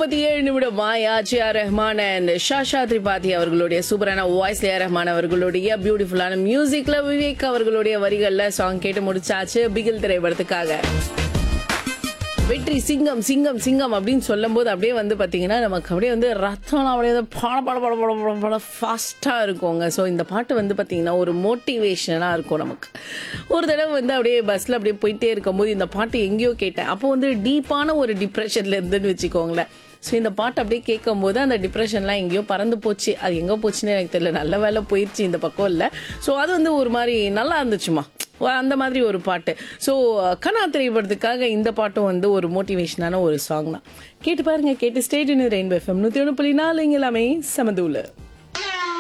முப்பத்தி ஏழு நிமிடம் மாயா G R Rahman and Shashaa Tripathi அவர்களுடைய சூப்பரான வாய்ஸ் ஏ ரஹ்மான் அவர்களுடைய பியூட்டிஃபுல்லான மியூசிக்ல விவேக் அவர்களுடைய வரிகள்ல சாங் கேட்டு முடிச்சாச்சு பிகில் திரைப்படத்துக்காக வெற்றி சிங்கம் சிங்கம் சிங்கம் அப்படின்னு சொல்லும் போது அப்படியே வந்து பார்த்தீங்கன்னா நமக்கு அப்படியே வந்து ரத்தம்லாம் அப்படியே வந்து பட பட பட பட பட பட ஃபாஸ்ட்டாக இருக்குங்க ஸோ இந்த பாட்டு வந்து பார்த்தீங்கன்னா ஒரு மோட்டிவேஷனாக இருக்கும் நமக்கு ஒரு தடவை வந்து அப்படியே பஸ்ஸில் அப்படியே போயிட்டே இருக்கும்போது இந்த பாட்டு எங்கேயோ கேட்டேன் அப்போ வந்து டீப்பான ஒரு டிப்ரெஷனில் இருந்துன்னு வச்சுக்கோங்களேன் ஸோ இந்த பாட்டு அப்படியே கேட்கும்போது அந்த டிப்ரெஷன்லாம் எங்கேயோ பறந்து போச்சு அது எங்கே போச்சுன்னு எனக்கு தெரியல நல்ல வேலை போயிடுச்சு இந்த பக்கம் இல்லை ஸோ அது வந்து ஒரு மாதிரி நல்லா இருந்துச்சுமா அந்த மாதிரி ஒரு பாட்டு ஸோ கனா திரைப்படத்துக்காக இந்த பாட்டும் வந்து ஒரு மோட்டிவேஷனான ஒரு சாங் தான் கேட்டு பாருங்க கேட்டு ஸ்டேட் ரெயின்போ எஃப்எம் நூற்றி ஒன்று புள்ளி நாலு இங்கே எல்லாமே சமதூல